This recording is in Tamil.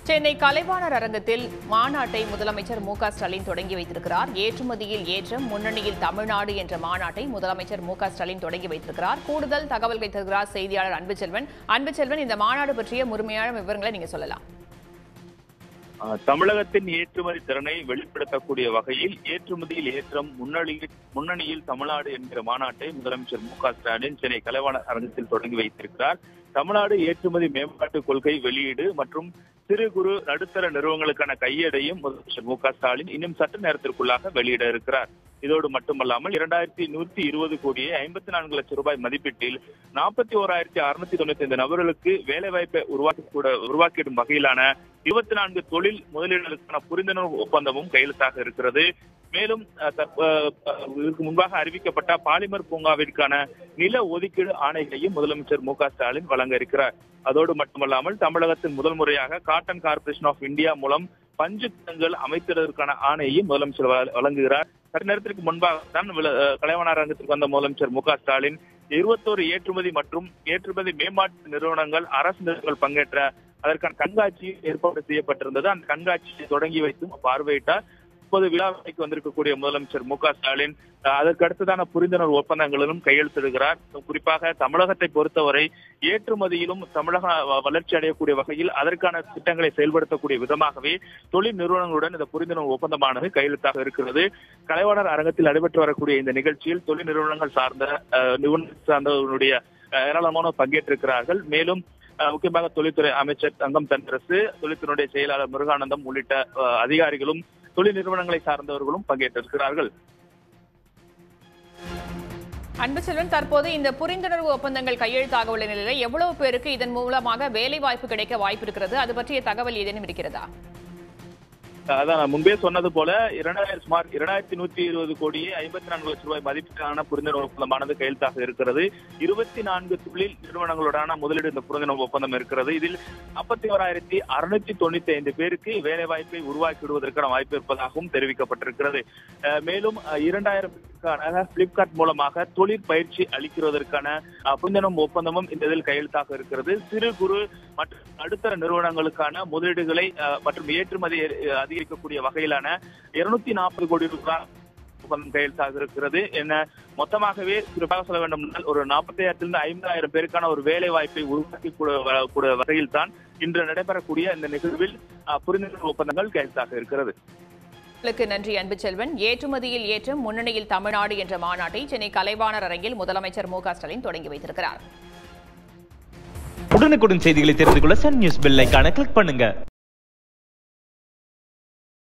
சென்னை கலைவாணர் அரங்கத்தில் மாநாட்டை முதலமைச்சர் மு க ஸ்டாலின் தொடங்கி வைத்திருக்கிறார் ஏற்றுமதியில் ஏற்றம் முன்னணியில் தமிழ்நாடு என்ற மாநாட்டை முதலமைச்சர் மு க ஸ்டாலின் தொடங்கி வைத்திருக்கிறார் கூடுதல் தகவல்களை தருகிறார் செய்தியாளர் அன்புச்செல்வன் அன்புச்செல்வன் இந்த மாநாடு பற்றிய முழுமையான விவரங்களை நீங்க சொல்லலாம் ஆஹ் தமிழகத்தின் ஏற்றுமதி திறனை வெளிப்படுத்தக்கூடிய வகையில் ஏற்றுமதியில் ஏற்றம் முன்னணியில் முன்னணியில் தமிழ்நாடு என்கிற மாநாட்டை முதலமைச்சர் மு க ஸ்டாலின் சென்னை கலைவாணர் அரங்கத்தில் தொடங்கி வைத்திருக்கிறார் தமிழ்நாடு ஏற்றுமதி மேம்பாட்டு கொள்கை வெளியீடு மற்றும் சிறு குறு நடுத்தர நிறுவனங்களுக்கான கையேடையும் முதலமைச்சர் மு க ஸ்டாலின் இன்னும் சற்று நேரத்திற்குள்ளாக வெளியிட இருக்கிறார் இதோடு மட்டுமல்லாமல் இரண்டாயிரத்தி நூத்தி இருபது கோடியே ஐம்பத்தி நான்கு லட்சம் ரூபாய் மதிப்பீட்டில் நாற்பத்தி ஓராயிரத்தி அறுநூத்தி தொண்ணூத்தி ஐந்து நபர்களுக்கு வேலை வாய்ப்பை உருவாக்கி கூட உருவாக்கிடும் வகையிலான இருபத்தி நான்கு தொழில் முதலீடுகளுக்கான புரிந்துணர்வு ஒப்பந்தமும் கையெழுத்தாக இருக்கிறது மேலும் அஹ், தற்ப- அஹ், இதற்கு முன்பாக அறிவிக்கப்பட்ட பாலிமர் பூங்காவிற்கான நில ஒதுக்கீடு ஆணைகளையும் முதலமைச்சர் மு க ஸ்டாலின் வழங்க இருக்கிறார் அதோடு மட்டுமல்லாமல் தமிழகத்தின் முதல் முறையாக காட்டன் கார்ப்பரேஷன் ஆஃப் இந்தியா மூலம் பஞ்சு கிடங்குகள் அமைத்திடுவதற்கான ஆணையையும் முதலமைச்சர் வழ- வழங்குகிறார் சற்று நேரத்திற்கு முன்பாக தான் விள- அஹ், கலைவாணர் அரங்கத்திற்கு வந்த முதலமைச்சர் மு க ஸ்டாலின் இருபத்தோரு ஏற்றுமதி மற்றும் ஏற்றுமதி மேம்பாட்டு நிறுவனங்கள் அரசு நிறுவனங்கள் பங்கேற்ற அதற்கான கண்காட்சி ஏற்பாடு செய்யப்பட்டிருந்தது அந்த கண்காட்சியை தொடங்கி வைத்தும் பார்வையிட்டார் இப்போது விழாவிற்கு வந்திருக்கக்கூடிய முதலமைச்சர் மு க ஸ்டாலின் அஹ், அதற்கு அடுத்ததான புரிந்துணர்வு ஒப்பந்தங்களிலும் கையெழுத்திடுகிறார் குறிப்பாக தமிழகத்தை பொறுத்தவரை ஏற்றுமதியிலும் தமிழக வ- வளர்ச்சி அடையக்கூடிய வகையில் அதற்கான திட்டங்களை செயல்படுத்தக்கூடிய விதமாகவே தொழில் நிறுவனங்களுடன் இந்த புரிந்துணர்வு ஒப்பந்தமானது கையெழுத்தாக இருக்கிறது கலைவாணர் அரங்கத்தில் நடைபெற்று வரக்கூடிய இந்த நிகழ்ச்சியில் தொழில் நிறுவனங்கள் சார்ந்த அஹ், நிறுவனம் சார்ந்தவர்களுடைய அஹ், ஏராளமானோர் பங்கேற்றிருக்கிறார்கள் மேலும் அஹ், முக்கியமாக தொழில்துறை அமைச்சர் தங்கம் தென்னரசு தொழில்துறையுடைய செயலாளர் முருகானந்தம் உள்ளிட்ட அஹ், அதிகாரிகளும் தொழில் நிறுவனங்களை சார்ந்தவர்களும் பங்கேற்றிருக்கிறார்கள் அன்புச்செல்வன் தற்போது இந்த புரிந்துணர்வு ஒப்பந்தங்கள் கையெழுத்தாக உள்ள நிலையில் எவ்வளவு பேருக்கு இதன் மூலமாக வேலை வாய்ப்பு கிடைக்க வாய்ப்பு இருக்கிறது அது பற்றிய தகவல் ஏதேனும் இருக்கிறதா அதான் நான் முன்பே சொன்னது போல இரண்டாயிரம் சுமார் இரண்டாயிரத்தி நூத்தி இருபது கோடியே ஐம்பத்தி நான்கு லட்சம் ரூபாய் மதிப்பிலான புரிந்துணர்வு ஒப்பந்தமானது கையெழுத்தாக இருக்கிறது இருபத்தி நான்கு தொழில் நிறுவனங்களுடான முதலீடு இந்த புரிந்துணர்வு ஒப்பந்தம் இருக்கிறது இதில் நாற்பத்தி ஓராயிரத்தி அறுநூத்தி தொண்ணூத்தி ஐந்து பேருக்கு வேலை வாய்ப்பை உருவாக்கி விடுவதற்கான வாய்ப்பு இருப்பதாகவும் தெரிவிக்கப்பட்டிருக்கிறது அஹ் மேலும் அஹ், இரண்டாயிரம் பேருக்கான பிளிப்கார்ட் மூலமாக தொழிற் பயிற்சி அளிக்கிறதற்கான அஹ், புரிந்துணர்வு ஒப்பந்தமும் இந்த இதில் கையெழுத்தாக இருக்கிறது சிறு குறு மற்றும் நடுத்தர நிறுவனங்களுக்கான முதலீடுகளை அஹ், மற்றும் ஏற்றுமதி அஹ், அதிகரிக்கக்கூடிய வகையிலான இருநூத்தி நாற்பது கோடி ரூபாய் ஒப்பந்தம் கையெழுத்தாக இருக்கிறது என்ன மொத்தமாகவே குறிப்பாக சொல்ல வேண்டும் என்றால் ஒரு நாற்பத்தாயிரத்திலிருந்து ஐம்பதாயிரம் பேருக்கான ஒரு வேலை வாய்ப்பை உருவாக்கி கூட- கூட வகையில் தான் இன்று நடைபெறக்கூடிய இந்த நிகழ்வில் அஹ், புரிந்துணர்வு ஒப்பந்தங்கள் கையெழுத்தாக இருக்கிறது உங்களுக்கு நன்றி அன்புச்செல்வன் ஏற்றுமதியில் ஏற்றம் முன்னணியில் தமிழ்நாடு என்ற மாநாட்டை சென்னை கலைவாணர் அரங்கில் முதலமைச்சர் மு க ஸ்டாலின் தொடங்கி வைத்திருக்கிறார் உடனுக்குடன் செய்திகளை தெரிந்து கொள்ள சன் நியூஸ் பெல் ஐகானை கிளிக் பண்ணுங்க